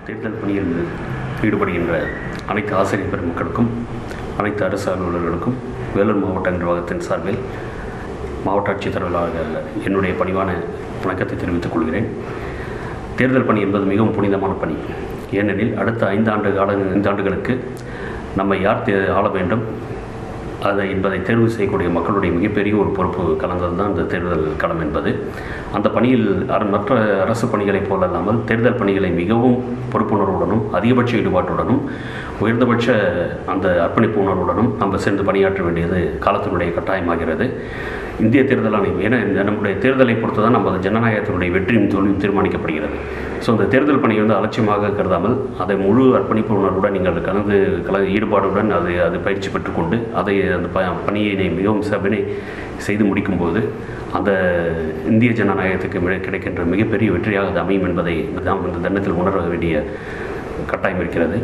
தேர்தல் பணியில் ஈடுபடுகின்ற அனைத்து ஆசிரியர் பெருமக்களுக்கும் அனைத்து அரசு அலுவலர்களுக்கும் வேலூர் மாவட்ட நிர்வாகத்தின் சார்பில் மாவட்ட ஆட்சித்தலைவராக என்னுடைய பணிவான வணக்கத்தை தெரிவித்துக் கொள்கிறேன் தேர்தல் பணி என்பது மிகவும் புனிதமான பணி ஏனெனில் அடுத்த ஐந்தாண்டு கால ஐந்தாண்டுகளுக்கு நம்மை யார் தே ஆள வேண்டும் அதை என்பதை தேர்வு செய்யக்கூடிய மக்களுடைய மிகப்பெரிய ஒரு பொறுப்பு கலந்தது தான் இந்த தேர்தல் களம் என்பது அந்த பணியில் அர- மற்ற அரசு பணிகளைப் போலல்லாமல் தேர்தல் பணிகளை மிகவும் பொறுப்புணர்வுடனும் அதிகபட்ச ஈடுபாட்டுடனும் உயர்ந்தபட்ச அந்த அர்ப்பணிப்பு உணர்வுடனும் நம்ம சேர்ந்து பணியாற்ற வேண்டியது காலத்தினுடைய கட்டாயமாகிறது இந்திய தேர்தல் ஆணையம் ஏன்னா இந்த நம்முடைய தேர்தலை பொறுத்து தான் நமது ஜனநாயகத்தினுடைய வெற்றியும் தோல்வியும் தீர்மானிக்கப்படுகிறது ஸோ இந்த தேர்தல் பணியை வந்து அலட்சியமாக கருதாமல் அதை முழு அர்ப்பணிப்பு உணர்வுடன் நீங்கள் கலந்து கல ஈடுபாடுடன் அது அது பயிற்சி பெற்றுக்கொண்டு அதை அந்த ப பணியினை மிகவும் செவனை செய்து முடிக்கும்போது அந்த இந்திய ஜனநாயகத்துக்கு மிக- கிடைக்கின்ற மிகப்பெரிய வெற்றியாக அது அமையும் என்பதை நாம் இந்த தருணத்தில் உணர வேண்டிய கட்டாயம் இருக்கிறது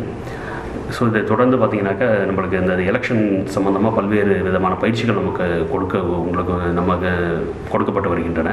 ஸோ இதை தொடர்ந்து பார்த்தீங்கன்னாக்கா நம்மளுக்கு இந்த எலெக்ஷன் சம்மந்தமாக பல்வேறு விதமான பயிற்சிகள் நமக்கு கொடுக்க உங்களுக்கு நமக்கு கொடுக்கப்பட்டு வருகின்றன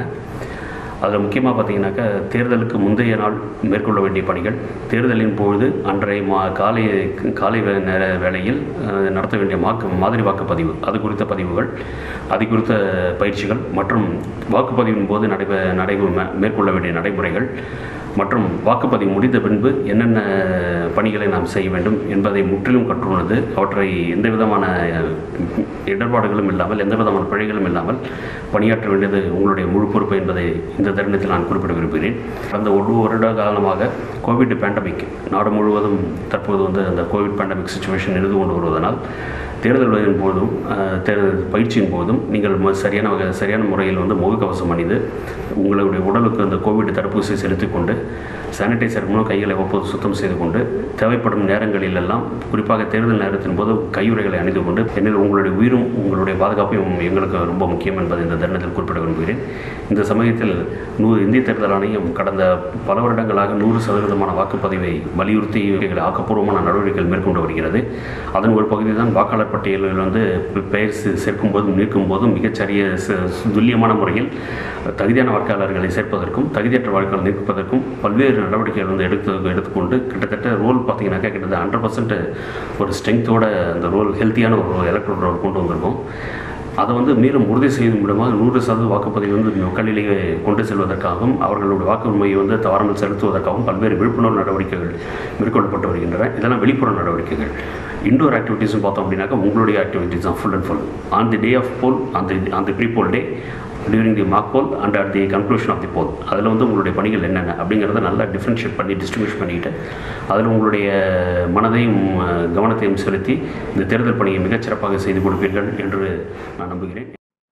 அதில் முக்கியமாக பார்த்தீங்கன்னாக்கா தேர்தலுக்கு முந்தைய நாள் மேற்கொள்ள வேண்டிய பணிகள் தேர்தலின் பொழுது அன்றைய மா காலை காலை வே- நேர வேளையில் அஹ், நடத்த வேண்டிய வாக்கு மாதிரி வாக்குப்பதிவு அது குறித்த பதிவுகள் அது குறித்த பயிற்சிகள் மற்றும் வாக்குப்பதிவின் போது நடைபெ நடைபெ மே- மேற்கொள்ள வேண்டிய நடைமுறைகள் மற்றும் வாக்குப்பதிவு முடிந்த பின்பு என்னென்ன பணிகளை நாம் செய்ய வேண்டும் என்பதை முற்றிலும் கற்றுணர்ந்து அவற்றை எந்த விதமான அஹ், இடர்பாடுகளும் இல்லாமல் எந்த விதமான பிழைகளும் இல்லாமல் பணியாற்ற வேண்டியது உங்களுடைய முழு பொறுப்பு என்பதை இந்த தருணத்தில் நான் குறிப்பிட விரும்புகிறேன் கடந்த ஒரு வருட காலமாக கோவிட் பேண்டமிக் நாடு முழுவதும் தற்போது வந்து அந்த கோவிட் பேண்டமிக் சுச்சுவேஷன் இருந்து கொண்டு வருவதனால் தேர்தலின் போதும் அஹ், தேர்தல் பயிற்சியின் போதும் நீங்கள் ம- சரியான வகை- சரியான முறையில் வந்து முகக்கவசம் அணிந்து உங்களுடைய உடலுக்கு அந்த கோவிட் தடுப்பூசி செலுத்திக் கொண்டு சானிடைசர் மூலம் கைகளை ஒப்போது சுத்தம் செய்து கொண்டு தேவைப்படும் நேரங்களில் எல்லாம் குறிப்பாக தேர்தல் நேரத்தின் போது கையுறைகளை அணிந்து கொண்டு என்னில் உங்களுடைய உயிரும் உங்களுடைய பாதுகாப்பும் எங்களுக்கு ரொம்ப முக்கியம் என்பதை இந்த தருணத்தில் குறிப்பிட விரும்புகிறேன் இந்த சமயத்தில் நூறு இந்திய தேர்தல் ஆணையம் கடந்த பல வருடங்களாக நூறு சதவீதமான வாக்குப்பதிவை வலியுறுத்தி இவைகளை ஆக்கப்பூர்வமான நடவடிக்கைகள் மேற்கொண்டு வருகிறது அதன் ஒரு பகுதி தான் வாக்காளர் பட்டியலில் வந்து பெயர் சே- சேர்க்கும் போதும் நீக்கும் போதும் மிகச்சரிய ச- துல்லியமான முறையில் தகுதியான வாக்காளர்களை சேர்ப்பதற்கும் தகுதியற்ற வாக்காளர் நீக்குவதற்கும் பல்வேறு நடவடிக்கைகள் வந்து எடுத்து எடுத்துக்கொண்டு கிட்டத்தட்ட ரோல் பார்த்தீங்கன்னாக்கா கிட்டத்தட்ட ஹண்ட்ரட் பர்சன்ட் ஒரு ஸ்ட்ரென்த்தோட அந்த ரோல் ஹெல்த்தியான ஒரு எலக்ட்ரல் ரோல் கொண்டு வந்திருக்கோம் அதை வந்து மீண்டும் உறுதி செய்யும் விடமாக நூறு சதவீத வாக்குப்பதிவு வந்து மக்களிலேயே கொண்டு செல்வதற்காகவும் அவர்களுடைய வாக்கு உரிமையை வந்து தவறாமல் செலுத்துவதற்காகவும் பல்வேறு விழிப்புணர்வு நடவடிக்கைகள் மேற்கொள்ளப்பட்டு வருகின்றன இதெல்லாம் வெளிப்புற நடவடிக்கைகள் இண்டோர் ஆக்டிவிட்டீஸ்னு பார்த்தோம் அப்படின்னாக்கா உங்களுடைய ஆக்டிவிட்டீஸ் தான் full and full on the day of poll அந்த அந்த pre poll day during the mark poll and at the conclusion of the poll அதில் வந்து உங்களுடைய பணிகள் என்னென்ன அப்படிங்கிறத நல்லா டிஃப்ரென்ஷியேட் பண்ணி டிஸ்ட்ரிபியூட் பண்ணிட்டு அதில் உங்களுடைய மனதையும் அஹ், கவனத்தையும் செலுத்தி இந்த தேர்தல் பணியை மிகச்சிறப்பாக செய்து கொடுப்பீர்கள் என்று நான் நம்புகிறேன்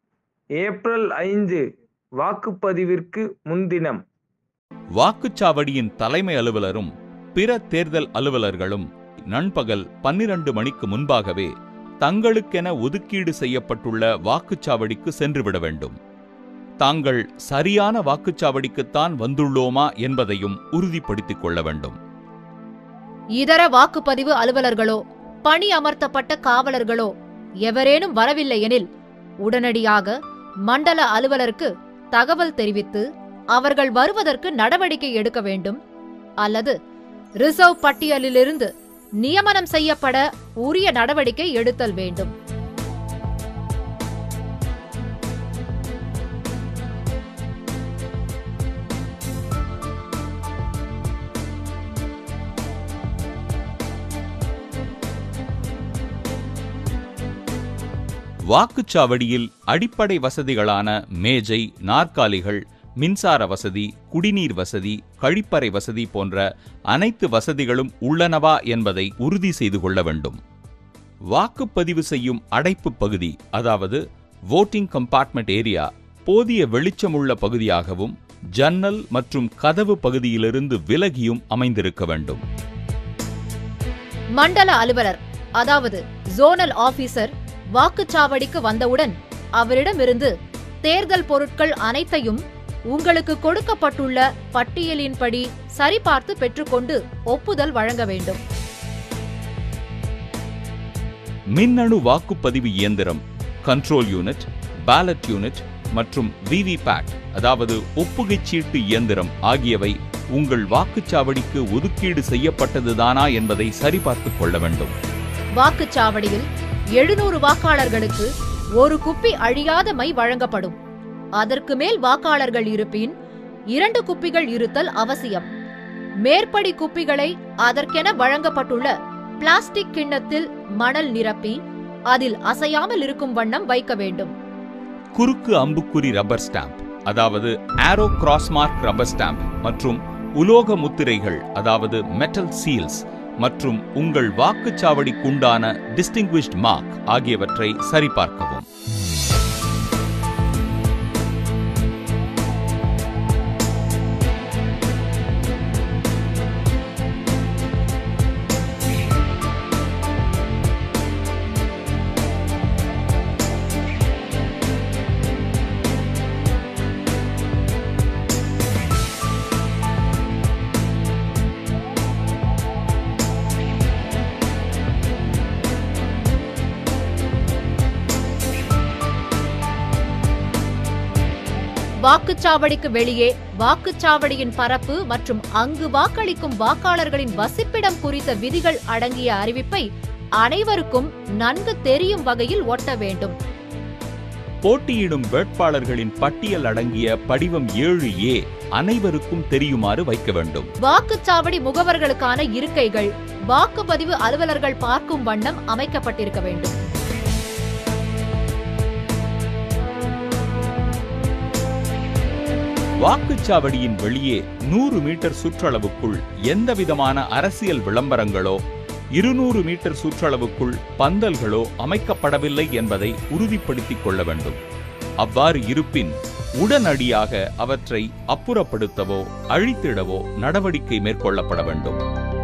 ஏப்ரல் ஐந்து வாக்குப்பதிவிற்கு முன்தினம் வாக்குச்சாவடியின் தலைமை அலுவலரும் பிற தேர்தல் அலுவலர்களும் நண்பகல் பன்னிரண்டு மணிக்கு முன்பாகவே தங்களுக்கென ஒதுக்கீடு செய்யப்பட்டுள்ள வாக்குச்சாவடிக்கு சென்றுவிட வேண்டும் தாங்கள் சரியான வாக்குச்சாவடிக்குத்தான் வந்துள்ளோமா என்பதையும் உறுதிப்படுத்திக் கொள்ள வேண்டும் இதர வாக்குப்பதிவு அலுவலர்களோ பணி அமர்த்தப்பட்ட காவலர்களோ எவரேனும் வரவில்லை எனில் உடனடியாக மண்டல அலுவலருக்கு தகவல் தெரிவித்து அவர்கள் வருவதற்கு நடவடிக்கை எடுக்க வேண்டும் அல்லது ரிசர்வ் பட்டியலிலிருந்து நியமனம் செய்யப்பட உரிய நடவடிக்கை எடுத்தல் வேண்டும் வாக்குச்சாவடியில் அடிப்படை வசதிகளான மேஜை நாற்காலிகள் மின்சார வசதி குடிநீர் வசதி கழிப்பறை வசதி போன்ற அனைத்து வசதிகளும் உள்ளனவா என்பதை உறுதி செய்து கொள்ள வேண்டும் வாக்குப்பதிவு செய்யும் அடைப்பு பகுதி அதாவது voting கம்பார்ட்மெண்ட் ஏரியா போதிய வெளிச்சமுள்ள பகுதியாகவும் ஜன்னல் மற்றும் கதவு பகுதியிலிருந்து விலகியும் அமைந்திருக்க வேண்டும் மண்டல அலுவலர் அதாவது ஜோனல் ஆபீசர் வாக்குச்சாவடிக்கு வந்தவுடன் அவரிடமிருந்து தேர்தல் பொருட்கள் அனைத்தையும் உங்களுக்கு கொடுக்கப்பட்டுள்ள பட்டியலின்படி சரிபார்த்து பெற்றுக்கொண்டு ஒப்புதல் வழங்க வேண்டும் மின்னணு வாக்குப்பதிவு இயந்திரம் கண்ட்ரோல் யூனிட் பேலட் யூனிட் மற்றும் விவிபேட் அதாவது ஒப்புகைச் சீட்டு இயந்திரம் ஆகியவை உங்கள் வாக்குச்சாவடிக்கு ஒதுக்கீடு செய்யப்பட்டதுதானா என்பதை சரிபார்த்துக் கொள்ள வேண்டும் வாக்குச்சாவடியில் எழுநூறு வாக்காளர்களுக்கு ஒரு குப்பி அழியாத மை வழங்கப்படும் அதற்கு மேல் வாக்காளர்கள் இருப்பின் இரண்டு குப்பிகள் இருத்தல் அவசியம் மேற்படி குப்பிகளை அதற்கென வழங்கப்பட்டுள்ள பிளாஸ்டிக் கிண்ணத்தில் மணல் நிரப்பி அதில் அசையாமல் இருக்கும் வண்ணம் வைக்க வேண்டும் குறுக்கு அம்புக்குறி ரப்பர் ஸ்டாம்ப் அதாவது ஆரோ கிராஸ்மார்க் ரப்பர் ஸ்டாம்ப் மற்றும் உலோக முத்திரைகள் அதாவது மெட்டல் சீல்ஸ் மற்றும் உங்கள் வாக்குச்சாவடிக்குண்டான டிஸ்டிங்விஷ்ட் மார்க் ஆகியவற்றை சரிபார்க்கவும் வாக்குச்சாவடிக்கு வெளியே வாக்குச்சாவடியின் பரப்பு மற்றும் அங்கு வாக்களிக்கும் வாக்காளர்களின் வசிப்பிடம் குறித்த விதிகள் அடங்கிய அறிவிப்பை அனைவருக்கும் நன்கு தெரியும் வகையில் ஒட்ட வேண்டும் போட்டியிடும் வேட்பாளர்களின் பட்டியல் அடங்கிய படிவம் ஏழு ஏ அனைவருக்கும் தெரியுமாறு வைக்க வேண்டும் வாக்குச்சாவடி முகவர்களுக்கான இருக்கைகள் வாக்குப்பதிவு அலுவலர்கள் பார்க்கும் வண்ணம் அமைக்கப்பட்டிருக்க வேண்டும் வாக்குச்சாவடியின் வெளியே நூறு மீட்டர் சுற்றளவுக்குள் எந்தவிதமான அரசியல் விளம்பரங்களோ இருநூறு மீட்டர் சுற்றளவுக்குள் பந்தல்களோ அமைக்கப்படவில்லை என்பதை உறுதிப்படுத்திக் கொள்ள வேண்டும் அவ்வாறு இருப்பின் உடனடியாக அவற்றை அப்புறப்படுத்தவோ அழித்திடவோ நடவடிக்கை மேற்கொள்ளப்பட வேண்டும்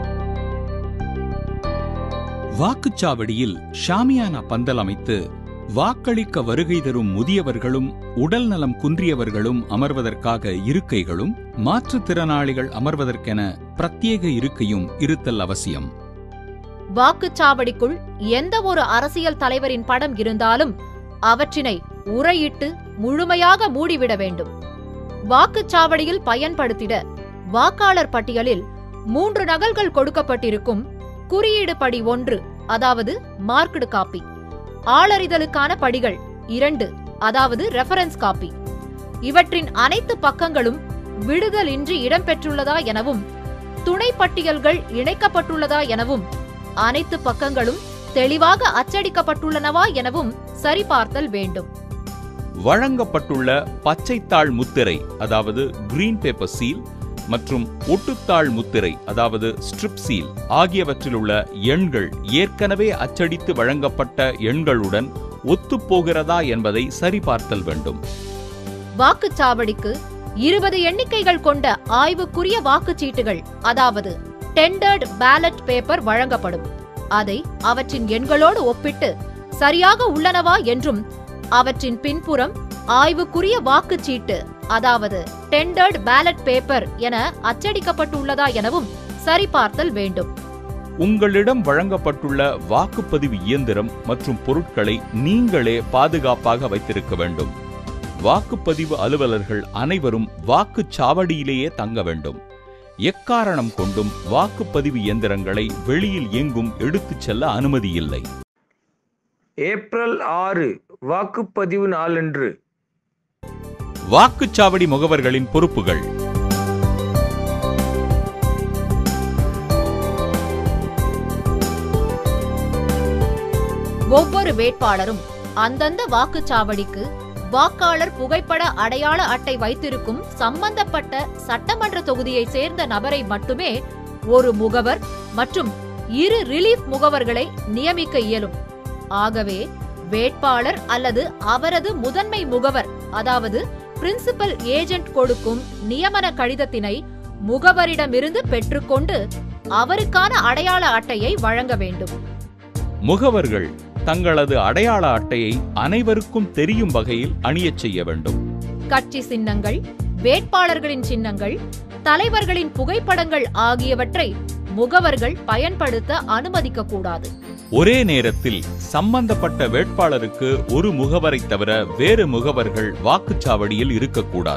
வாக்குச்சாவடியில் ஷாமியானா பந்தல் அமைத்து வாக்களிக்க வருகை தரும் முதியவர்களும் உடல் நலம் குன்றியவர்களும் அமர்வதற்காக இருக்கைகளும் மாற்றுத்திறனாளிகள் அமர்வதற்கென பிரத்யேக இருக்கையும் இருத்தல் அவசியம் வாக்குச்சாவடிக்குள் எந்த ஒரு அரசியல் தலைவரின் படம் இருந்தாலும் அவற்றினை உரையிட்டு முழுமையாக மூடிவிட வேண்டும் வாக்குச்சாவடியில் பயன்படுத்திட வாக்காளர் பட்டியலில் மூன்று நகல்கள் கொடுக்கப்பட்டிருக்கும் குறியீடு படி ஒன்று அதாவது மார்க்டு காப்பி ஆளறிதலுக்கான படிகள் இரண்டு அதாவது ரெஃபரன்ஸ் காப்பி இவற்றின் அனைத்து பக்கங்களும் விடுதலின்றி இடம்பெற்றுள்ளதா எனவும் துணை பட்டியல்கள் இணைக்கப்பட்டுள்ளதா எனவும் அனைத்து பக்கங்களும் தெளிவாக அச்சடிக்கப்பட்டுள்ளனவா எனவும் சரிபார்த்தல் வேண்டும் வழங்கப்பட்டுள்ள பச்சைத்தாள் முத்திரை அதாவது கிரீன் பேப்பர் சீல் மற்றும் ஒட்டுத்தாள் முத்திரை அதாவது ஸ்ட்ரிப் சீல் ஆகியவற்றிலுள்ள எண்கள் ஏற்கனவே அச்சடித்து வழங்கப்பட்ட எண்களுடன் ஒத்துப்போகிறதா என்பதை சரிபார்த்தல் வேண்டும் வாக்குச்சாவடிக்கு இருபது எண்ணிக்கைகள் கொண்ட ஆய்வுக்குரிய வாக்குச்சீட்டுகள் அதாவது டெண்டர்ட் பேலட் பேப்பர் வழங்கப்படும் அதை அவற்றின் எண்களோடு ஒப்பிட்டு சரியாக உள்ளனவா என்றும் அவற்றின் பின்புறம் ஆய்வுக்குரிய வாக்குச்சீட்டு அதாவது டெண்டர்ட் பேலட் பேப்பர் என அச்சடிக்கப்பட்டுள்ளதா எனவும் சரிபார்த்தல் வேண்டும் உங்களிடம் வழங்கப்பட்டுள்ள வாக்குப்பதிவு இயந்திரம் மற்றும் பொருட்களை நீங்களே பாதுகாப்பாக வைத்திருக்க வேண்டும் வாக்குப்பதிவு அலுவலர்கள் அனைவரும் வாக்குச்சாவடியிலேயே தங்க வேண்டும் எக்காரணம் கொண்டும் வாக்குப்பதிவு இயந்திரங்களை வெளியில் எங்கும் எடுத்துச் செல்ல அனுமதியில்லை ஏப்ரல் ஆறு வாக்குப்பதிவு நாளன்று வாக்குச்சாவடி முகவர்களின் பொறுப்புகள் ஒவ்வொரு வேட்பாளரும் அந்தந்த வாக்குச்சாவடிக்கு வாக்காளர் புகைப்பட அடையாள அட்டை வைத்திருக்கும் சம்பந்தப்பட்ட சட்டமன்ற தொகுதியை சேர்ந்த நபரை மட்டுமே ஒரு முகவர் மற்றும் இரு ரிலீஃப் முகவர்களை நியமிக்க இயலும் ஆகவே வேட்பாளர் அல்லது அவரது முதன்மை முகவர் அதாவது பிரின்சிபல் ஏஜென்ட் கொடுக்கும் நியமன கடிதத்தினை முகவரிடமிருந்து பெற்றுக்கொண்டு அவருக்கான அடையாள அட்டையை வழங்க வேண்டும் முகவர்கள் தங்களது அடையாள அட்டையை அனைவருக்கும் தெரியும் வகையில் அணியச் செய்ய வேண்டும் கட்சி சின்னங்கள் வேட்பாளர்களின் சின்னங்கள் தலைவர்களின் புகைப்படங்கள் ஆகியவற்றை முகவர்கள் பயன்படுத்த அனுமதிக்க கூடாது ஒரே நேரத்தில் சம்பந்தப்பட்ட வேட்பாளருக்கு ஒரு முகவரை தவிர வேறு முகவர்கள் வாக்குச்சாவடியில் இருக்கக்கூடாது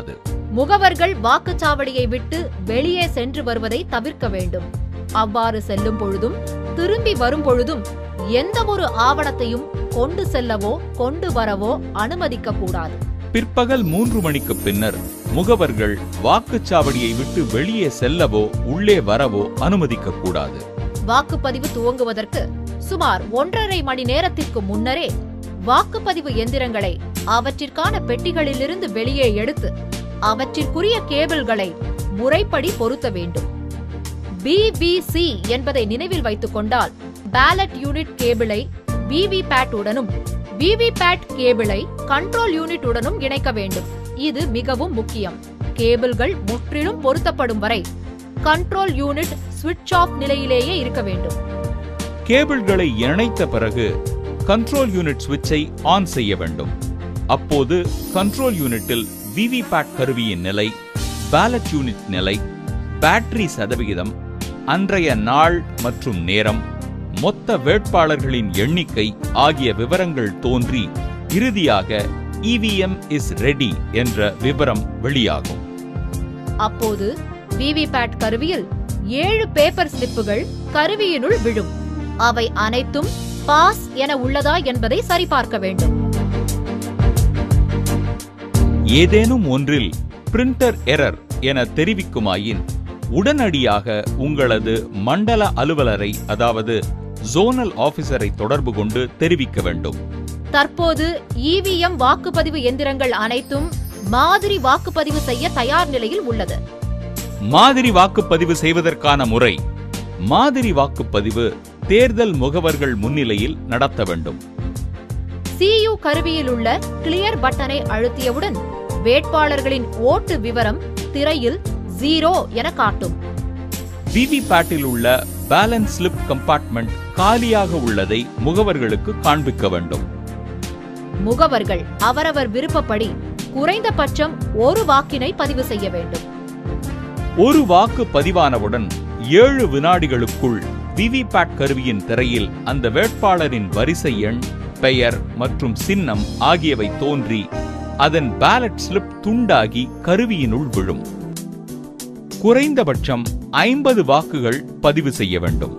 முகவர்கள் வாக்குச்சாவடியை விட்டு வெளியே சென்று வருவதை தவிர்க்க வேண்டும் அவ்வாறு செல்லும் பொழுதும் திரும்பி வரும் பொழுதும் எந்த ஒரு ஆவணத்தையும் கொண்டு செல்லவோ கொண்டு வரவோ அனுமதிக்க கூடாது பிற்பகல் மூன்று மணிக்கு பின்னர் முகவர்கள் வாக்குச்சாவடியை விட்டு வெளியே செல்லவோ உள்ளே வரவோ அனுமதிக்க கூடாது வாக்குப்பதிவு துவங்குவதற்கு சுமார் ஒன்றரை மணி நேரத்திற்கு முன்னரே வாக்குப்பதிவு எந்திரங்களை அவற்றிற்கான பெட்டிகளிலிருந்து வெளியே எடுத்து அவற்றிற்குரிய கேபிள்களை முறைப்படி பொருத்த வேண்டும் பிவிசி என்பதை நினைவில் வைத்துக் கொண்டால் பேலட் யூனிட் கேபிளை விவிபேட் உடனும் விவிபேட் கேபிளை கண்ட்ரோல் யூனிட் உடனும் இணைக்க வேண்டும் இது மிகவும் முக்கியம் கேபிள்கள் முற்றிலும் பொருத்தப்படும் வரை கண்ட்ரோல் யூனிட் சுவிட்ச் ஆஃப் நிலையிலேயே இருக்க வேண்டும் கேபிள்களை இணைத்த பிறகு கண்ட்ரோல் யூனிட் சுவிட்சை ஆன் செய்ய வேண்டும் அப்போது கண்ட்ரோல் யூனிட்டில் விவிபேட் கருவியின் நிலை பேலட் யூனிட் நிலை பேட்டரி சதவிகிதம் அன்றைய நாள் மற்றும் நேரம் மொத்த வேட்பாளர்களின் எண்ணிக்கை ஆகிய விவரங்கள் தோன்றி இறுதியாக இவிஎம் இஸ் ரெடி என்ற விவரம் வெளியாகும் அப்போது விவிபேட் கருவியில் ஏழு பேப்பர் ஸ்லிப்புகள் கருவியினுள் விழும் அவை அனைத்தும் பாஸ் என உள்ளதா என்பதை சரிபார்க்க வேண்டும் ஏதேனும் ஒன்றில் பிரிண்டர் எரர் என தெரிவிக்குமாயின் உடனடியாக உங்களது மண்டல அலுவலரை அதாவது ஜோனல் ஆபீசரை தொடர்பு கொண்டு தெரிவிக்க வேண்டும் தற்போது இவிஎம் வாக்குப்பதிவு எந்திரங்கள் அனைத்தும் மாதிரி வாக்குப்பதிவு செய்ய தயார் நிலையில் உள்ளது மாதிரி வாக்குப்பதிவு செய்வதற்கான முறை மாதிரி வாக்குப்பதிவு தேர்தல் முகவர்கள் முன்னிலையில் நடத்த வேண்டும் சியு கருவியில் உள்ள கிளியர் பட்டனை அழுத்தியவுடன் வேட்பாளர்களின் ஓட்டு விவரம் திரையில் ஜீரோ என காட்டும் விவிபேட்டில் உள்ள பேலன்ஸ் ஸ்லிப் கம்பார்ட்மெண்ட் காலியாக உள்ளதை முகவர்களுக்கு காண்பிக்க வேண்டும் முகவர்கள் அவரவர் விருப்பப்படி குறைந்தபட்சம் ஒரு வாக்கினை பதிவு செய்ய வேண்டும் ஒரு வாக்கு பதிவானவுடன் ஏழு வினாடிகளுக்குள் விவிபேட் கருவியின் திரையில் அந்த வேட்பாளரின் வரிசை எண் பெயர் மற்றும் சின்னம் ஆகியவை தோன்றி அதன் பேலட் ஸ்லிப் துண்டாகி கருவியினுள் விழும் குறைந்தபட்சம் ஐம்பது வாக்குகள் பதிவு செய்ய வேண்டும்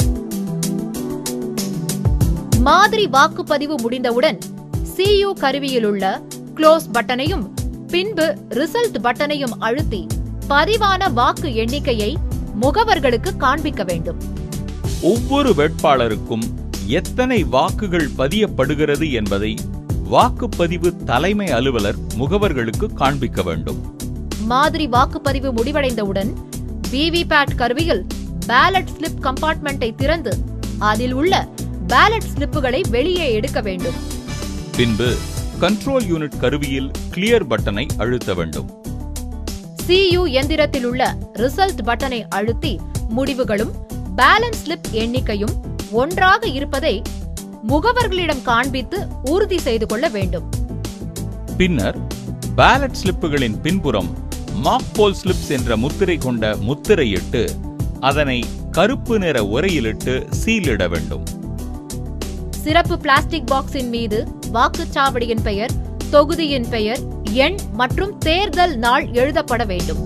மாதிரி வாக்குப்பதிவு முடிந்தவுடன் சியு கருவியில் உள்ள க்ளோஸ் பட்டனையும் பின்பு ரிசல்ட் பட்டனையும் அழுத்தி பதிவான வாக்கு எண்ணிக்கையை முகவர்களுக்கு காண்பிக்க வேண்டும் ஒவ்வொரு வேட்பாளருக்கும் எத்தனை வாக்குகள் பதியப்படுகிறது என்பதை வாக்குப்பதிவு தலைமை அலுவலர் முகவர்களுக்கு காண்பிக்க வேண்டும் மாதிரி வாக்குப்பதிவு முடிவடைந்தவுடன் விவிபேட் கருவியில் பேலட் ஸ்லிப் கம்பார்ட்மெண்ட்டை திறந்து அதில் உள்ள பேலட் ஸ்லிப்புகளை வெளியே எடுக்க வேண்டும் பின்பு கண்ட்ரோல் யூனிட் கருவியில் கிளியர் பட்டனை அழுத்த வேண்டும் சியு எந்திரத்தில் உள்ள ரிசல்ட் பட்டனை அழுத்தி முடிவுகளும் பேலன்ஸ் ஸ்லிப் எண்ணிக்கையும் ஒன்றாக இருப்பதை முகவர்களிடம் காண்பித்து உறுதி செய்து கொள்ள வேண்டும் பின்னர் பேலட் ஸ்லிப்புகளின் பின்புறம் மாக் போல் ஸ்லிப்ஸ் என்ற முத்திரை கொண்ட முத்திரையிட்டு அதனை கருப்பு நிற உரையிலிட்டு சீலிட வேண்டும் சிறப்பு பிளாஸ்டிக் பாக்ஸின் மீது வாக்குச்சாவடியின் பெயர் தொகுதியின் பெயர் எண் மற்றும் தேர்தல் நாள் எழுதப்பட வேண்டும்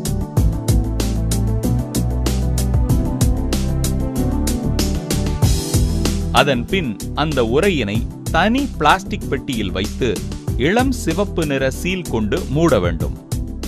அதன் பின் அந்த உரையினை தனி பிளாஸ்டிக் பெட்டியில் வைத்து இளம் சிவப்பு நிற சீல் கொண்டு மூட வேண்டும்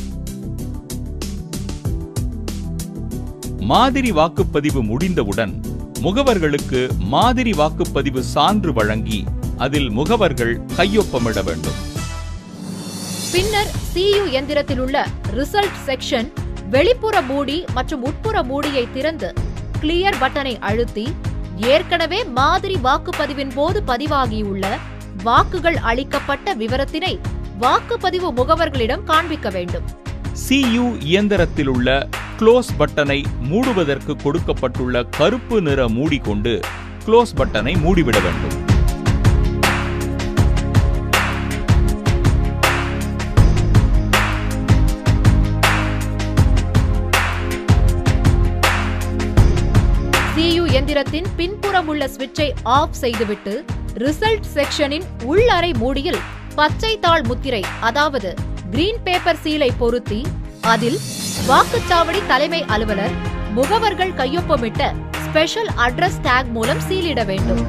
மாதிரி வாக்குப்பதிவு முடிந்தவுடன் முகவர்களுக்கு மாதிரி வாக்குப்பதிவு சான்று வழங்கி அதில் முகவர்கள் கையொப்பமிட வேண்டும் பின்னர் சியு எந்திரத்தில் உள்ள ரிசல்ட் செக்ஷன் வெளிப்புற மூடி மற்றும் உட்புற மூடியை திறந்து கிளியர் பட்டனை அழுத்தி ஏற்கனவே மாதிரி வாக்குப்பதிவின் போது பதிவாகியுள்ள வாக்குகள் அளிக்கப்பட்ட விவரத்தினை வாக்குப்பதிவு முகவர்களிடம் காண்பிக்க வேண்டும் சியு இயந்திரத்தில் உள்ள க்ளோஸ் பட்டனை மூடுவதற்கு கொடுக்கப்பட்டுள்ள கருப்பு நிற மூடி கொண்டு க்ளோஸ் பட்டனை மூடிவிட வேண்டும் சியு எந்திரத்தின் பின்புறம் உள்ள சுவிட்சை ஆஃப் செய்துவிட்டு ரிசல்ட் செக்ஷனின் உள்ளறை மூடியில் பச்சை தாள் முத்திரை அதாவது கிரீன் பேப்பர் சீலை பொருத்தி அதில் வாக்குச்சாவடி தலைமை அலுவலர் முகவர்கள் கையொப்பமிட்ட ஸ்பெஷல் அட்ரஸ் டேக் மூலம் சீலிட வேண்டும்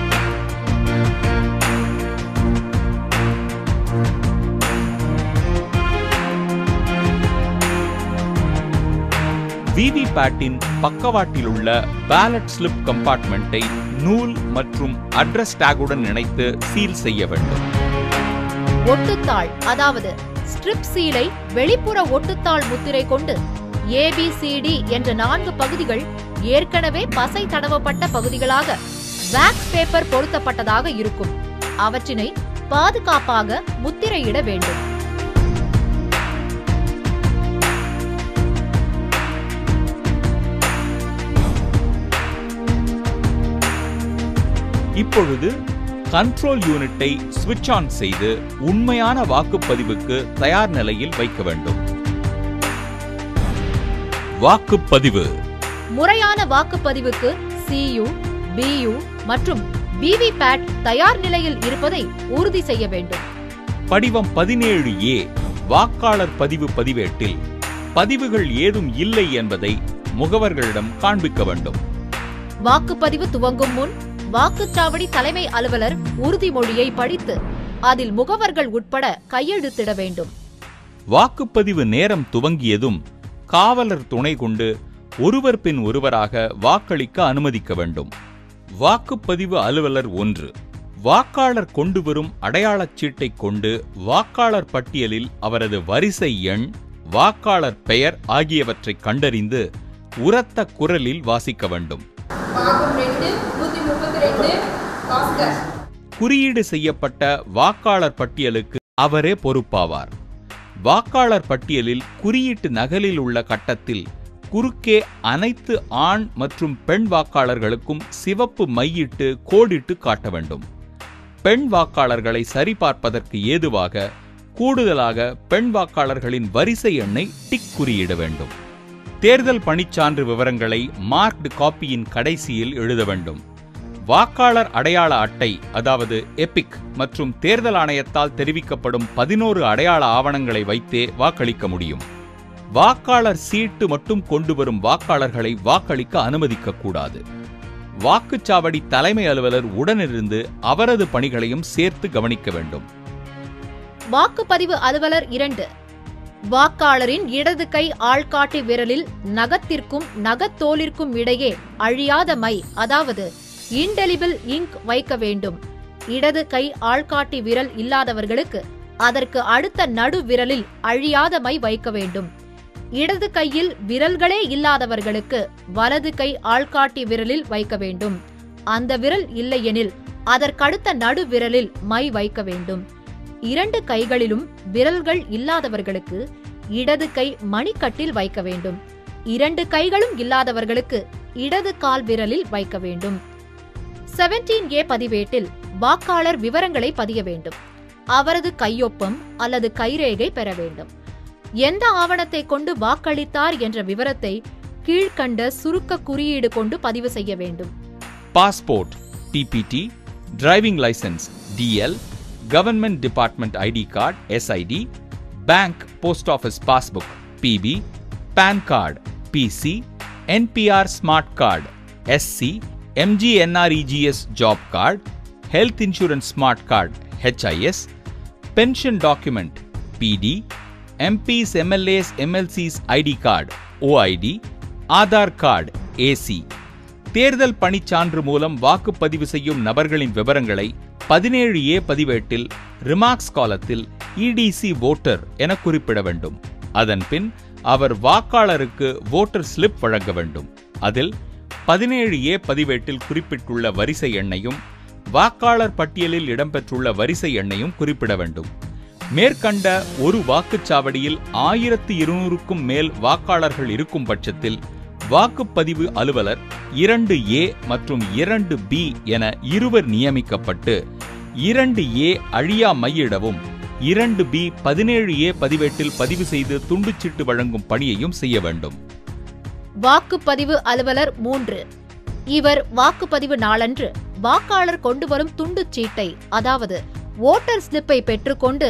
விவிபேட்டின் பக்கவாட்டில் உள்ள பேலட் ஸ்லிப் கம்பார்ட்மெண்ட்டை நூல் மற்றும் அட்ரஸ் டேகுடன் இணைத்து சீல் செய்ய வேண்டும் ஒட்டுத்தாள் அதாவது ஸ்ட்ரிப் சீலை வெளிப்புற ஒட்டுத்தாள் முத்திரை கொண்டு ஏபிசிடி என்ற நான்கு பகுதிகள் ஏற்கனவே பசை தடவப்பட்ட பகுதிகளாக வேக்ஸ் பேப்பர் பொருத்தப்பட்டதாக இருக்கும் அவற்றினை பாதுகாப்பாக முத்திரையிட வேண்டும் இப்பொழுது கண்ட்ரோல் யூனிட்டை சுவிட்ச் ஆன் செய்து உண்மையான வாக்குப்பதிவுக்கு தயார் நிலையில் வைக்க வேண்டும் வாக்குப்பதிவு முறையான வாக்குப்பதிவுக்கு சியு பியு மற்றும் விவிபேட் தயார் நிலையில் இருப்பதை உறுதி செய்ய வேண்டும் படிவம் பதினேழு ஏ வாக்காளர் பதிவு பதிவேட்டில் பதிவுகள் ஏதும் இல்லை என்பதை முகவர்களிடம் காண்பிக்க வேண்டும் வாக்குப்பதிவு துவங்கும் முன் வாக்குச்சாவடி தலைமை அலுவலர் உறுதிமொழியை படித்து அதில் முகவர்கள் உட்பட கையெழுத்திட வேண்டும் வாக்குப்பதிவு நேரம் துவங்கியதும் காவலர் துணை கொண்டு ஒருவர் பின் ஒருவராக வாக்களிக்க அனுமதிக்க வேண்டும் வாக்குப்பதிவு அலுவலர் ஒன்று வாக்காளர் கொண்டு வரும் அடையாளச் சீட்டைக் கொண்டு வாக்காளர் பட்டியலில் அவரது வரிசை எண் வாக்காளர் பெயர் ஆகியவற்றை கண்டறிந்து உரத்த குரலில் வாசிக்க வேண்டும் பாகம் ரெண்டு நூத்தி முப்பத்தி ரெண்டு பாஸ்கர் குறியீடு செய்யப்பட்ட வாக்காளர் பட்டியலுக்கு அவரே பொறுப்பாவார் வாக்காளர் பட்டியலில் குறியீட்டு நகலில் உள்ள கட்டத்தில் குறுக்கே அனைத்து ஆண் மற்றும் பெண் வாக்காளர்களுக்கும் சிவப்பு மையிட்டு கோடிட்டு காட்ட வேண்டும் பெண் வாக்காளர்களை சரிபார்ப்பதற்கு ஏதுவாக கூடுதலாக பெண் வாக்காளர்களின் வரிசை எண்ணை டிக் குறியிட வேண்டும் தேர்தல் பணிச்சான்று விவரங்களை மார்க்டு காப்பியின் கடைசியில் எழுத வேண்டும் வாக்காளர் அடையாள அட்டை அதாவது எபிக் மற்றும் தேர்தல் ஆணையத்தால் தெரிவிக்கப்படும் பதினோரு அடையாள ஆவணங்களை வைத்தே வாக்களிக்க முடியும் வாக்காளர் சீட்டு மட்டும் கொண்டு வரும் வாக்காளர்களை வாக்களிக்க அனுமதிக்க கூடாது வாக்குச்சாவடி தலைமை அலுவலர் உடனிருந்து அவரது பணிகளையும் சேர்த்து கவனிக்க வேண்டும் வாக்குப்பதிவு அலுவலர் இரண்டு வாக்காளரின் இடது கை ஆள்காட்டி விரலில் நகத்திற்கும் நகத்தோலிற்கும் இடையே அழியாத மை அதாவது இன்டெலிபிள் இங்க் வைக்க வேண்டும் இடது கை ஆள்காட்டி விரல் இல்லாதவர்களுக்கு அதற்கு அடுத்த நடு விரலில் அழியாத மை வைக்க வேண்டும் இடது கையில் விரல்களே இல்லாதவர்களுக்கு வலது கை ஆள்காட்டி விரலில் வைக்க வேண்டும் அந்த விரல் இல்லையெனில் அதற்கடுத்த நடு விரலில் மை வைக்க வேண்டும் இரண்டு கைகளிலும் விரல்கள் இல்லாதவர்களுக்கு இடது கை மணிக்கட்டில் வைக்க வேண்டும் இரண்டு கைகளும் இல்லாதவர்களுக்கு இடது கால் விரலில் வைக்க வேண்டும் செவன்டீன் ஏ பதிவேட்டில் வாக்காளர் விவரங்களை பதிய வேண்டும் அவரது கையொப்பம் அல்லது கைரேகை பெற வேண்டும் எந்த ஆவணத்தை கொண்டு வாக்களித்தார் என்ற விவரத்தை கீழ்க்கண்ட சுருக்க குறியீடு கொண்டு பதிவு செய்ய வேண்டும் passport DPT driving licence DL government department ID card SID bank post office passbook PB PAN card PC NPR smart card SC MGNREGS job card health insurance smart card HIS pension document PD MPs MLAs MLCs ID card OID Aadhaar card AC தேர்தல் பணிச்சான்று மூலம் வாக்குப்பதிவு செய்யும் நபர்களின் விவரங்களை பதினேழு ஏ பதிவேட்டில் remarks காலத்தில் இடிசி வோட்டர் என குறிப்பிட வேண்டும் அதன் பின் அவர் வாக்காளருக்கு வோட்டர் ஸ்லிப் வழங்க வேண்டும் அதில் பதினேழு ஏ பதிவேட்டில் குறிப்பிட்டுள்ள வரிசை எண்ணையும் வாக்காளர் பட்டியலில் இடம்பெற்றுள்ள வரிசை எண்ணையும் குறிப்பிட வேண்டும் மேற்கண்ட ஒரு வாக்குச்சாவடியில் ஆயிரத்து இருநூறுக்கும் மேல் வாக்காளர்கள் இருக்கும் பட்சத்தில் வாக்குப்பதிவு அலுவலர் இரண்டு ஏ மற்றும் இரண்டு பி என இருவர் நியமிக்கப்பட்டு இரண்டு ஏ அழியா மையிடவும் இரண்டு பி பதினேழு ஏ பதிவேட்டில் பதிவு செய்து துண்டுச்சீட்டு வழங்கும் பணியையும் செய்ய வேண்டும் வாக்குப்பதிவு அலுவலர் மூன்று இவர் வாக்குப்பதிவு நாளன்று வாக்காளர் கொண்டு வரும் துண்டுச் சீட்டை அதாவது ஓட்டர் ஸ்லிப்பை பெற்றுக்கொண்டு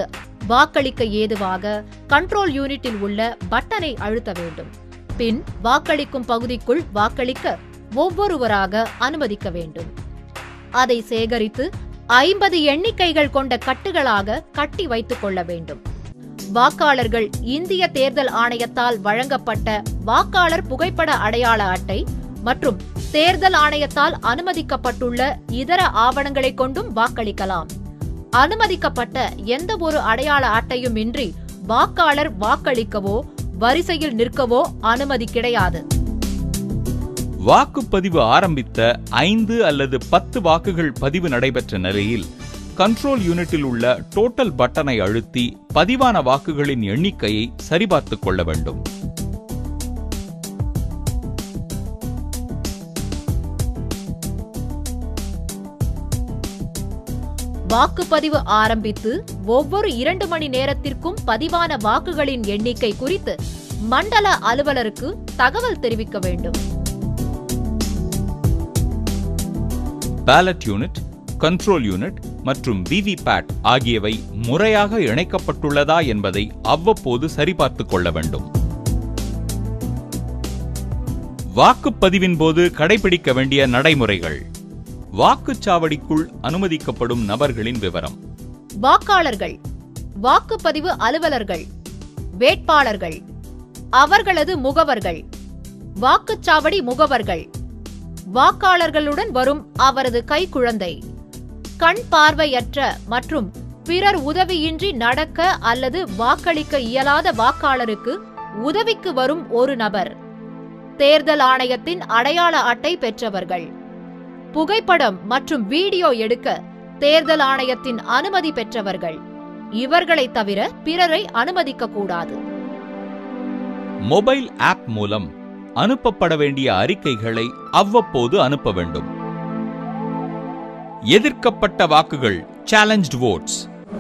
வாக்களிக்க ஏதுவாக கண்ட்ரோல் யூனிட்டில் உள்ள பட்டனை அழுத்த வேண்டும் பின் வாக்களிக்கும் பகுதிக்குள் வாக்களிக்க ஒவ்வொருவராக அனுமதிக்க வேண்டும் அதை சேகரித்து ஐம்பது எண்ணிக்கைகள் கொண்ட கட்டுகளாக கட்டி வைத்துக் கொள்ள வேண்டும் வாக்காளர்கள் இந்திய தேர்தல் ஆணையத்தால் வழங்கப்பட்ட வாக்காளர் புகைப்பட அடையாள அட்டை மற்றும் தேர்தல் ஆணையத்தால் அனுமதிக்கப்பட்டுள்ள இதர ஆவணங்களை கொண்டும் வாக்களிக்கலாம் அனுமதிக்கப்பட்ட எந்த ஒரு அடையாள அட்டையும் இன்றி வாக்காளர் வாக்களிக்கவோ வரிசையில் நிற்கவோ அனுமதி கிடையாது வாக்குப்பதிவு ஆரம்பித்த ஐந்து அல்லது பத்து வாக்குகள் பதிவு நடைபெற்ற நிலையில் கண்ட்ரோல் யூனிட்டில் உள்ள டோட்டல் பட்டனை அழுத்தி பதிவான வாக்குகளின் எண்ணிக்கையை சரிபார்த்துக் கொள்ள வேண்டும் வாக்குப்பதிவு ஆரம்பித்து ஒவ்வொரு இரண்டு மணி நேரத்திற்கும் பதிவான வாக்குகளின் எண்ணிக்கை குறித்து மண்டல அலுவலருக்கு தகவல் தெரிவிக்க வேண்டும் பேலட் யூனிட் கண்ட்ரோல் யூனிட் மற்றும் விவிபேட் ஆகியவை முறையாக இணைக்கப்பட்டுள்ளதா என்பதை அவ்வப்போது சரிபார்த்துக் கொள்ள வேண்டும் வாக்குப்பதிவின் போது கடைபிடிக்க வேண்டிய நடைமுறைகள் வாக்குச்சாவடிக்குள் அனுமதிக்கப்படும் நபர்களின் விவரம் வாக்காளர்கள் வாக்குப்பதிவு அலுவலர்கள் வேட்பாளர்கள் அவர்களது முகவர்கள் வாக்குச்சாவடி முகவர்கள் வாக்காளர்களுடன் வரும் அவரது கைக்குழந்தை கண் பார்வையற்ற மற்றும் பிறர் உதவியின்றி நடக்க அல்லது வாக்களிக்க இயலாத வாக்காளருக்கு உதவிக்கு வரும் ஒரு நபர் தேர்தல் ஆணையத்தின் அடையாள அட்டை பெற்றவர்கள் புகைப்படம் மற்றும் வீடியோ எடுக்க தேர்தல் ஆணையத்தின் அனுமதி பெற்றவர்கள் இவர்களை தவிர பிறரை அனுமதிக்க கூடாது மொபைல் ஆப் மூலம் அனுப்பப்பட வேண்டிய அறிக்கைகளை அவ்வப்போது அனுப்ப வேண்டும் எதிர்க்கப்பட்ட வாக்குகள் சேலஞ்ச்டு votes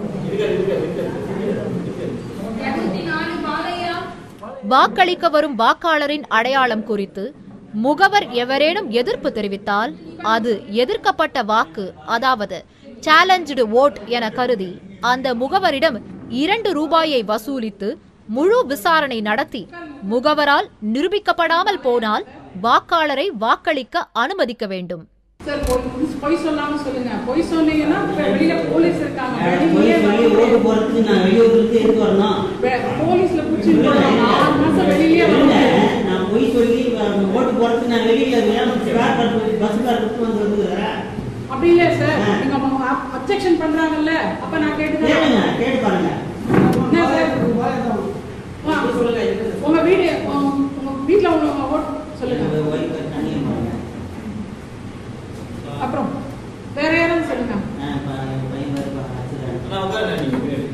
இருநூத்தி நாலு பாலையா வாக்களிக்க வரும் வாக்காளரின் அடையாளம் குறித்து முகவர் எவரேனும் எதிர்ப்பு தெரிவித்தால் அது எதிர்க்கப்பட்ட வாக்கு அதாவது சேலஞ்சு ஓட் என கருதி அந்த முகவரிடம் இரண்டு ரூபாயை வசூலித்து முழு விசாரணை நடத்தி முகவரால் நிரூபிக்கப்படாமல் போனால் வாக்காளரை வாக்களிக்க அனுமதிக்க வேண்டும் சார் பொய் பொய் சொல்லாம சொல்லுங்க பொய் சொன்னீங்கன்னா இப்ப வெளியில போலீஸ் இருக்காங்க வெளியிலேயே வெளியே ஓட்டு போறதுக்கு நான் வெளியூருக்கு எதுக்கு வரணும் வெ- போலீஸ்ல புடிச்சு ஆறு மாசம் வெளியிலேயே இல்ல வந்து நான் போய் சொல்லி அஹ், ஓட்டு போறதுக்கு நான் வெளியில ஸ்பேர் பார்த்து பஸ் கார் கொடுத்து வந்து வந்துக்கிறேன் அப்படி இல்ல சார் நீங்க அப்செக்ஷன் பண்றாங்கல்ல அப்ப நான் கேளுங்க கேட்டுக்கிறேன் கேட்டு பாருங்க என்ன சார் ஆ, உங்க வீடு உங்க உங்க வீட்ல உங்க ஓட் சொல்லுங்க உங்க wife தனியா பாருங்க அப்புறம் வேற யாராவது சொல்லுங்க நான் இப்ப என் பையன் வேற இப்ப accident.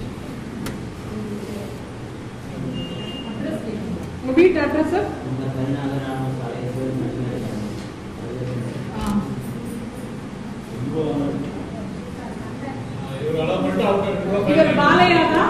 உங்க வீட்டு அட்ரஸ் உங்க பதினாலு ராணுவ சாலை கோயில் மட்டுமே இவர் பாலையா தான்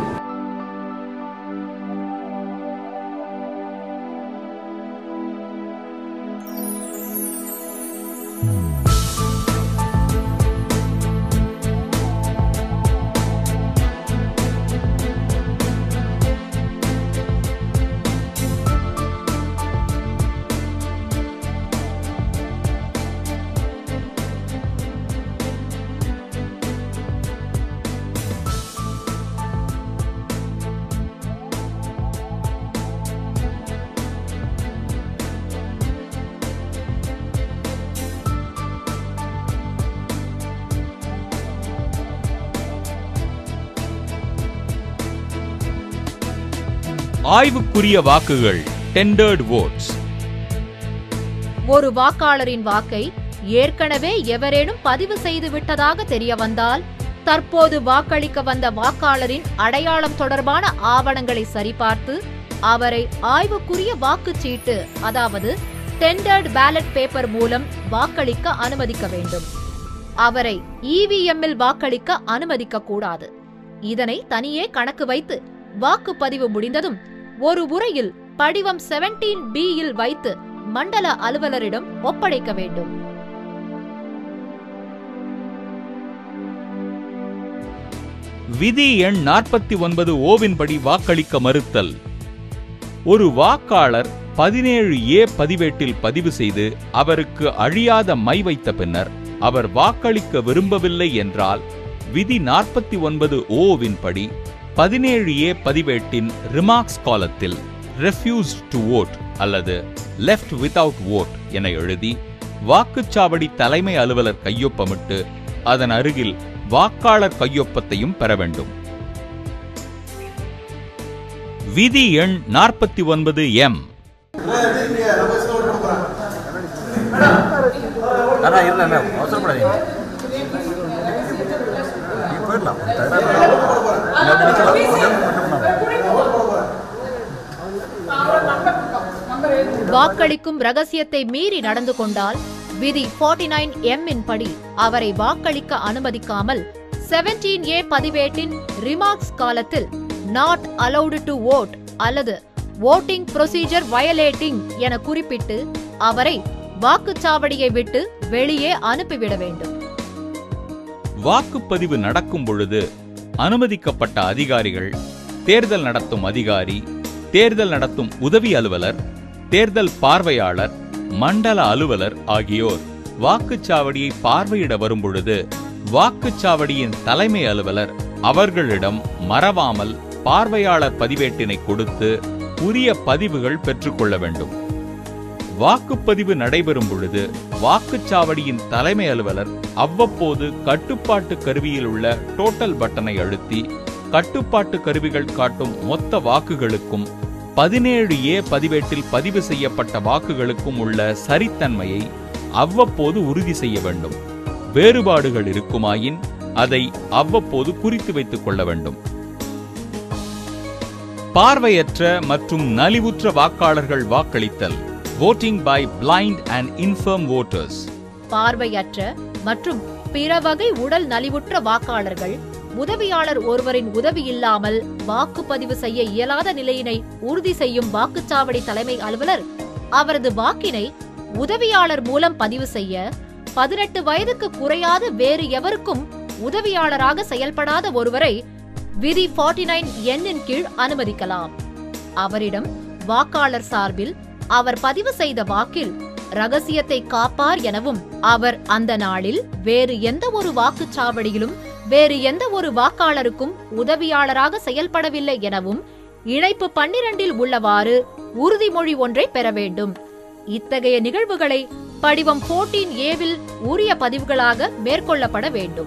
ஆய்வுக்குரிய வாக்குகள் டெண்டர்ட் votes ஒரு வாக்காளரின் வாக்கை ஏற்கனவே எவரேனும் பதிவு செய்து விட்டதாக தெரிய வந்தால் தற்போது வாக்களிக்க வந்த வாக்காளரின் அடையாளம் தொடர்பான ஆவணங்களை சரிபார்த்து அவரை ஆய்வுக்குரிய வாக்குச்சீட்டு அதாவது டெண்டர்ட் பேலட் பேப்பர் மூலம் வாக்களிக்க அனுமதிக்க வேண்டும் அவரை இவிஎம்மில் வாக்களிக்க அனுமதிக்க கூடாது இதனை தனியே கணக்கு வைத்து வாக்குப்பதிவு முடிந்ததும் ஒரு உரையில் படிவம் 17 பி யில் வைத்து மண்டல அலுவலரிடம் ஒப்படைக்க வேண்டும் விதி எண் நாற்பத்தி ஒன்பது ஓவின்படி வாக்களிக்க மறுத்தல் ஒரு வாக்காளர் பதினேழு ஏ பதிவேட்டில் பதிவு செய்து அவருக்கு அழியாத மை வைத்த பின்னர் அவர் வாக்களிக்க விரும்பவில்லை என்றால் விதி நாற்பத்தி ஒன்பது ஓவின் படி பதினேழு ஏ பதிவேட்டின் ரிமார்க்ஸ் காலத்தில் ரெஃப்யூஸ் டு ஓட் அல்லது லெஃப்ட் வித்தவுட் ஓட் என எழுதி வாக்குச்சாவடி தலைமை அலுவலர் கையொப்பமிட்டு அதன் அருகில் வாக்காளர் கையொப்பத்தையும் பெற வேண்டும் விதி எண் நாற்பத்தி ஒன்பது எம் அதான் இல்லை அவசரப்படாதீங்க நீ போயிடலாம் வாக்களிக்கும் ரகசியத்தை மீறி நடந்து கொண்டால் விதி 49 நைன் எம் இன் படி அவரை வாக்களிக்க அனுமதிக்காமல் 17 ஏ பதிவேட்டின் ரிமார்க்ஸ் காலத்தில் நாட் அலௌடு டு ஓட் அல்லது ஓட்டிங் ப்ரொசீஜர் வயலேட்டிங் என குறிப்பிட்டு அவரை வாக்குச்சாவடியை விட்டு வெளியே அனுப்பிவிட வேண்டும் வாக்குப்பதிவு நடக்கும் பொழுது அனுமதிக்கப்பட்ட அதிகாரிகள் தேர்தல் நடத்தும் அதிகாரி தேர்தல் நடத்தும் உதவி அலுவலர் தேர்தல் பார்வையாளர் மண்டல அலுவலர் ஆகியோர் வாக்குச்சாவடியை பார்வையிட வரும் பொழுது வாக்குச்சாவடியின் தலைமை அலுவலர் அவர்களிடம் மறவாமல் பார்வையாளர் பதிவேட்டினை கொடுத்து உரிய பதிவுகள் பெற்றுக்கொள்ள வேண்டும் வாக்குப்பதிவு நடைபெறும் பொழுது வாக்குச்சாவடியின் தலைமை அலுவலர் அவ்வப்போது கட்டுப்பாட்டு கருவியில் உள்ள டோட்டல் பட்டனை அழுத்தி கட்டுப்பாட்டு கருவிகள் காட்டும் மொத்த வாக்குகளுக்கும் பதினேழு ஏ பதிவேட்டில் பதிவு செய்யப்பட்ட வாக்குகளுக்கும் உள்ள சரித்தன்மையை அவ்வப்போது உறுதி செய்ய வேண்டும் வேறுபாடுகள் இருக்குமாயின் அதை அவ்வப்போது குறித்து வைத்துக் கொள்ள வேண்டும் பார்வையற்ற மற்றும் நலிவுற்ற வாக்காளர்கள் வாக்களித்தல் voting by blind and infirm voters பார்வையற்ற மற்றும் பிற வகை உடல் நலிவுற்ற வாக்காளர்கள் உதவியாளர் ஒருவரின் உதவி இல்லாமல் வாக்குப்பதிவு செய்ய இயலாத நிலையினை உறுதி செய்யும் வாக்குச்சாவடி தலைமை அலுவலர் அவரது வாக்கினை உதவியாளர் மூலம் பதிவு செய்ய பதினெட்டு வயதுக்கு குறையாத வேறு எவருக்கும் உதவியாளராக செயல்படாத ஒருவரை விதி 49 நைன் எண்ணின் கீழ் அனுமதிக்கலாம் அவரிடம் வாக்காளர் சார்பில் அவர் பதிவு செய்த வாக்கில் ரகசியத்தை காப்பார் எனவும் அவர் அந்த நாளில் வேறு எந்த ஒரு வாக்குச்சாவடியிலும் வேறு எந்த ஒரு வாக்காளருக்கும் உதவியாளராக செயல்படவில்லை எனவும் இணைப்பு பன்னிரண்டில் உள்ளவாறு உறுதிமொழி ஒன்றை பெற வேண்டும் இத்தகைய நிகழ்வுகளை படிவம் 14 ஏவில் உரிய பதிவுகளாக மேற்கொள்ளப்பட வேண்டும்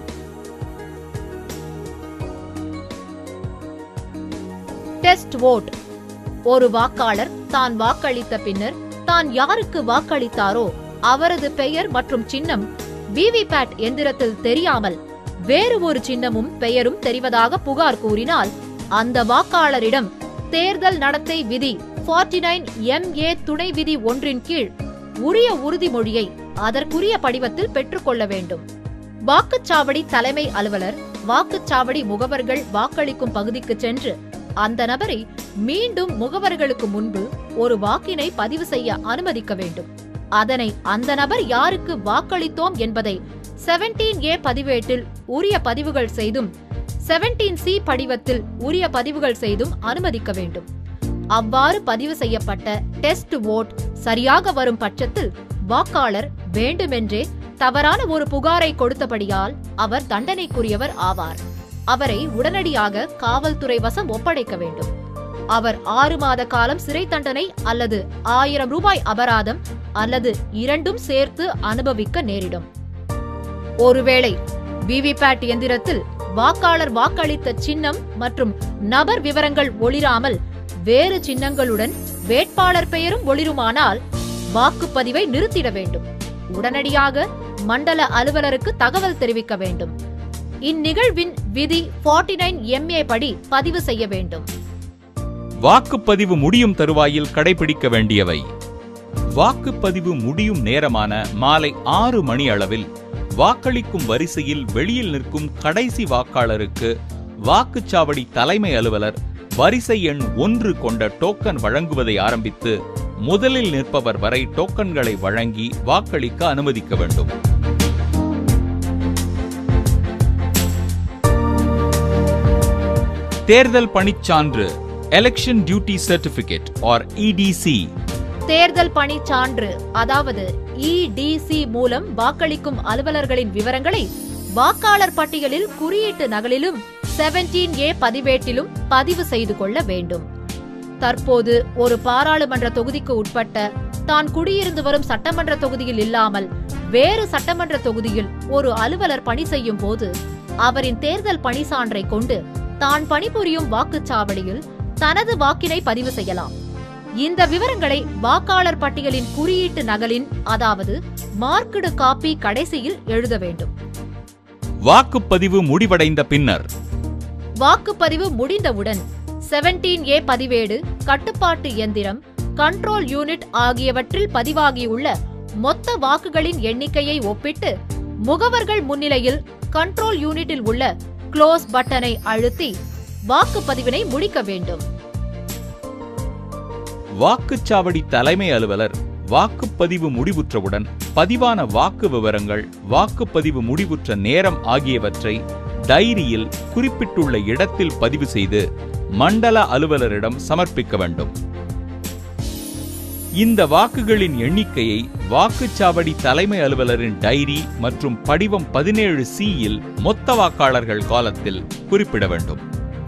டெஸ்ட் ஓட் ஒரு வாக்காளர் தான் வாக்களித்த பின்னர் தான் யாருக்கு வாக்களித்தாரோ அவரது பெயர் மற்றும் சின்னம் விவிபேட் எந்திரத்தில் தெரியாமல் வேறு ஒரு சின்னமும் பெயரும் தெரிவதாக புகார் கூறினால் அந்த வாக்காளரிடம் தேர்தல் நடத்தை விதி 49 நைன் எம் ஏ துணை விதி ஒன்றின் கீழ் உரிய உறுதிமொழியை அதற்குரிய படிவத்தில் பெற்றுக்கொள்ள வேண்டும் வாக்குச்சாவடி தலைமை அலுவலர் வாக்குச்சாவடி முகவர்கள் வாக்களிக்கும் பகுதிக்கு சென்று அந்த நபரை மீண்டும் முகவர்களுக்கு முன்பு ஒரு வாக்கினை பதிவு செய்ய அனுமதிக்க வேண்டும் அதனை அந்த நபர் யாருக்கு வாக்களித்தோம் என்பதை 17 ஏ பதிவேட்டில் உரிய பதிவுகள் செய்தும் 17 சி படிவத்தில் உரிய பதிவுகள் செய்தும் அனுமதிக்க வேண்டும் அவ்வாறு பதிவு செய்யப்பட்ட டெஸ்ட் ஓட் சரியாக வரும் பட்சத்தில் வாக்காளர் வேண்டுமென்றே தவறான ஒரு புகாரை கொடுத்தபடியால் அவர் தண்டனைக்குரியவர் ஆவார் அவரை உடனடியாக காவல்துறை வசம் ஒப்படைக்க வேண்டும் அவர் ஆறு மாத காலம் சிறை தண்டனை அல்லது ஆயிரம் ரூபாய் அபராதம் அல்லது இரண்டும் சேர்த்து அனுபவிக்க நேரிடும் ஒருவேளை விவிபேட் எந்திரத்தில் வாக்காளர் வாக்களித்த சின்னம் மற்றும் நபர் விவரங்கள் ஒளிராமல் வேறு சின்னங்களுடன் வேட்பாளர் பெயரும் ஒளிருமானால் வாக்குப்பதிவை நிறுத்திட வேண்டும் உடனடியாக மண்டல அலுவலருக்கு தகவல் தெரிவிக்க வேண்டும் இந்நிகழ்வின் விதி 49 நைன் எம்ஏ படி பதிவு செய்ய வேண்டும் வாக்குப்பதிவு முடியும் தருவாயில் கடைபிடிக்க வேண்டியவை வாக்குப்பதிவு முடியும் நேரமான மாலை ஆறு மணி அளவில் வாக்களிக்கும் வரிசையில் வெளியில் நிற்கும் கடைசி வாக்காளருக்கு வாக்குச்சாவடி தலைமை அலுவலர் வரிசை எண் ஒன்று கொண்ட டோக்கன் வழங்குவதை ஆரம்பித்து முதலில் நிற்பவர் வரை டோக்கன்களை வழங்கி வாக்களிக்க அனுமதிக்க வேண்டும் தேர்தல் பணிச்சான்று election duty certificate or EDC தேர்தல் பணி சான்று அதாவது இடிசி மூலம் வாக்களிக்கும் அலுவலர்களின் விவரங்களை வாக்காளர் பட்டியலில் குறியீட்டு நகலிலும் 17 ஏ பதிவேட்டிலும் பதிவு செய்து கொள்ள வேண்டும் தற்போது ஒரு பாராளுமன்ற தொகுதிக்கு உட்பட்ட தான் குடியிருந்து வரும் சட்டமன்ற தொகுதியில் இல்லாமல் வேறு சட்டமன்ற தொகுதியில் ஒரு அலுவலர் பணி செய்யும் போது அவரின் தேர்தல் பணி சான்றை கொண்டு தான் பணிபுரியும் வாக்குச்சாவடியில் தனது வாக்கினை பதிவு செய்யலாம் இந்த விவரங்களை வாக்காளர் பட்டியலின் குறியீட்டு நகலின் அதாவது மார்க்கடு காப்பி கடைசியில் எழுத வேண்டும் வாக்குப்பதிவு முடிவடைந்த பின்னர் வாக்குப்பதிவு முடிந்தவுடன் 17 ஏ பதிவேடு கட்டுப்பாட்டு எந்திரம் கண்ட்ரோல் யூனிட் ஆகியவற்றில் பதிவாகியுள்ள மொத்த வாக்குகளின் எண்ணிக்கையை ஒப்பிட்டு முகவர்கள் முன்னிலையில் கண்ட்ரோல் யூனிட்டில் உள்ள க்ளோஸ் பட்டனை அழுத்தி வாக்குப்பதிவினை முடிக்க வேண்டும் வாக்குச்சாவடி தலைமை அலுவலர் வாக்குப்பதிவு முடிவுற்றவுடன் பதிவான வாக்கு விவரங்கள் வாக்குப்பதிவு முடிவுற்ற நேரம் ஆகியவற்றை டைரியில் குறிப்பிட்டுள்ள இடத்தில் பதிவு செய்து மண்டல அலுவலரிடம் சமர்ப்பிக்க வேண்டும் இந்த வாக்குகளின் எண்ணிக்கையை வாக்குச்சாவடி தலைமை அலுவலரின் டைரி மற்றும் படிவம் பதினேழு சியில் மொத்த வாக்காளர்கள் காலத்தில் குறிப்பிட வேண்டும்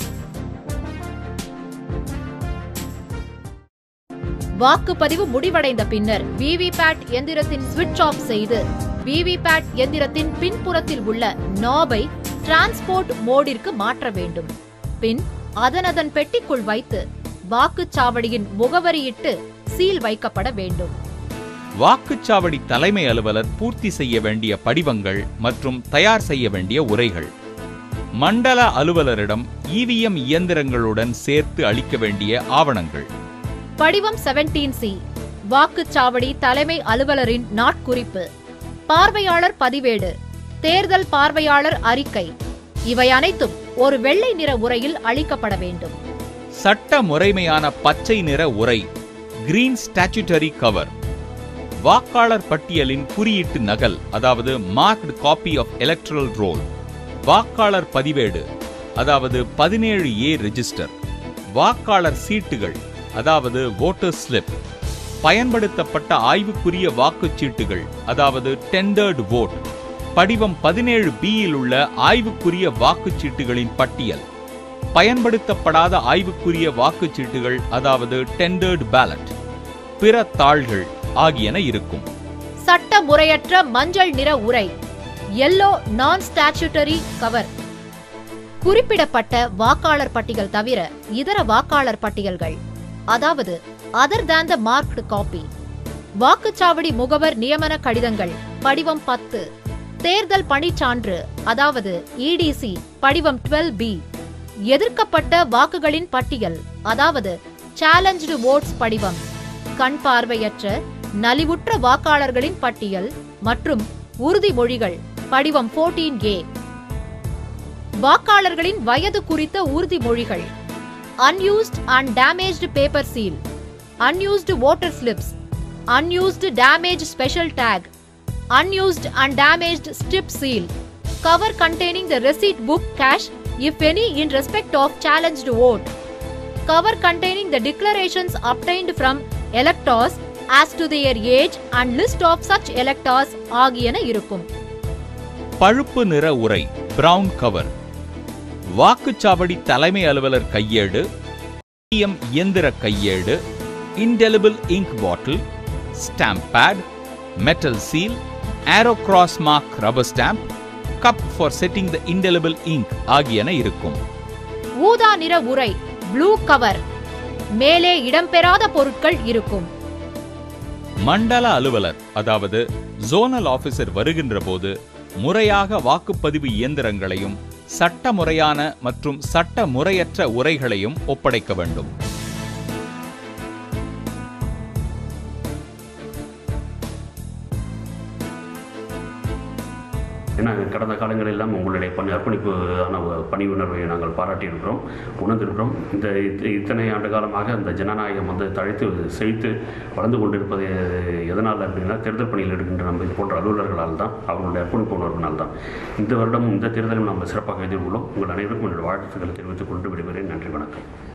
வாக்குப்பதிவு முடிவடைந்த பின்னர் விவிபேட் எந்திரத்தின் சுவிட்ச் ஆஃப் செய்து விவிபேட் எந்திரத்தின் பின்புறத்தில் உள்ள நாபை டிரான்ஸ்போர்ட் மோடிற்கு மாற்ற வேண்டும் பின் அதனதன் பெட்டிக்குள் வைத்து வாக்குச்சாவடியின் முகவரியிட்டு சீல் வைக்கப்பட வேண்டும் வாக்குச்சாவடி தலைமை அலுவலர் பூர்த்தி செய்ய வேண்டிய படிவங்கள் மற்றும் தயார் செய்ய வேண்டிய உரைகள் மண்டல அலுவலரிடம் இவிஎம் இயந்திரங்களுடன் சேர்த்து அளிக்க வேண்டிய ஆவணங்கள் படிவம் 17 சி வாக்குச்சாவடி தலைமை அலுவலரின் நாட்குறிப்பு பார்வையாளர் பதிவேடு தேர்தல் பார்வையாளர் அறிக்கை இவை அனைத்தும் ஒரு வெள்ளை நிற உரையில் அளிக்கப்பட வேண்டும் சட்ட முறைமையான பச்சை நிற உரை கிரீன் ஸ்டாச்சுட்டரி கவர் வாக்காளர் பட்டியலின் குறியீட்டு நகல் அதாவது marked copy of electoral roll வாக்காளர் பதிவேடு அதாவது பதினேழு ஏ ரெஜிஸ்டர் வாக்காளர் சீட்டுகள் அதாவது voter ஸ்லிப் பயன்படுத்தப்பட்ட ஆய்வுக்குரிய வாக்குச்சீட்டுகள் அதாவது டெண்டர்டு vote படிவம் பதினேழு பியில் உள்ள ஆய்வுக்குரிய வாக்குச்சீட்டுகளின் பட்டியல் பயன்படுத்தப்படாத ஆய்வுக்குரிய வாக்குச்சீட்டுகள் அதாவது டெண்டர்டு பேலட் பிற தாள்கள் ஆகியன இருக்கும் சட்ட முறையற்ற மஞ்சள் நிற உரை எல்லோ நான் ஸ்டாச்சுட்டரி கவர் குறிப்பிடப்பட்ட வாக்காளர் பட்டியல் தவிர இதர வாக்காளர் பட்டியல்கள் அதாவது other than the marked copy வாக்குச்சாவடி முகவர் நியமன கடிதங்கள் படிவம் பத்து தேர்தல் பணிச்சான்று அதாவது இடிசி படிவம் 12 பி எதிர்க்கப்பட்ட வாக்குகளின் பட்டியல் அதாவது சேலஞ்சு ஓட்ஸ் படிவம் கண் பார்வையற்ற நலிவுற்ற வாக்காளர்களின் பட்டியல் மற்றும் உறுதிமொழிகள் படிவம் 14 ஏ வாக்காளர்களின் வயது குறித்த உறுதிமொழிகள் unused and damaged paper seal unused voter slips unused damage special tag unused and damaged strip seal cover containing the receipt book cash if any in respect of challenged vote cover containing the declarations obtained from electors as to their age and list of such electors ஆகியன இருக்கும் பழுப்பு நிற உரை brown cover வாக்குச்சாவடி தலைமை அலுவலர் கையேடு EM இயந்திர கையேடு indelible ink bottle stamp pad metal seal arrow cross mark rubber stamp cup for setting the indelible ink ஆகியன இருக்கும் ஊதா நிற உரை ப்ளூ கவர் மேலே இடம்பெறாத பொருட்கள் இருக்கும் மண்டல அலுவலர் அதாவது ஜோனல் ஆபீசர் வருகின்ற போது முறையாக வாக்குப்பதிவு இயந்திரங்களையும் சட்ட முறையான மற்றும் சட்ட முறையற்ற உரைகளையும் ஒப்படைக்க வேண்டும் என்ன ஏன்னா கடந்த காலங்களெல்லாம் உங்களுடைய பணி அர்ப்பணிப்பான பணி உணர்வை நாங்கள் பாராட்டியிருக்கிறோம் உணர்ந்திருக்கிறோம் இந்த இத்த- இத்தனை ஆண்டு காலமாக அந்த ஜனநாயகம் வந்து தழைத்து செழித்து வளர்ந்து கொண்டிருப்பது எதனால் அப்படின்னா தேர்தல் பணியில் எடுக்கின்ற நம்ம இது போன்ற அலுவலர்களால் தான் அவர்களுடைய அர்ப்பணிப்பு உணர்வினால் தான் இந்த வருடம் இந்த தேர்தலும் நம்ம சிறப்பாக எதிர்கொள்ளும் உங்கள் அனைவருக்கும் என்னுடைய வாழ்த்துக்களை தெரிவித்துக் கொண்டு விடுகிறேன் நன்றி வணக்கம்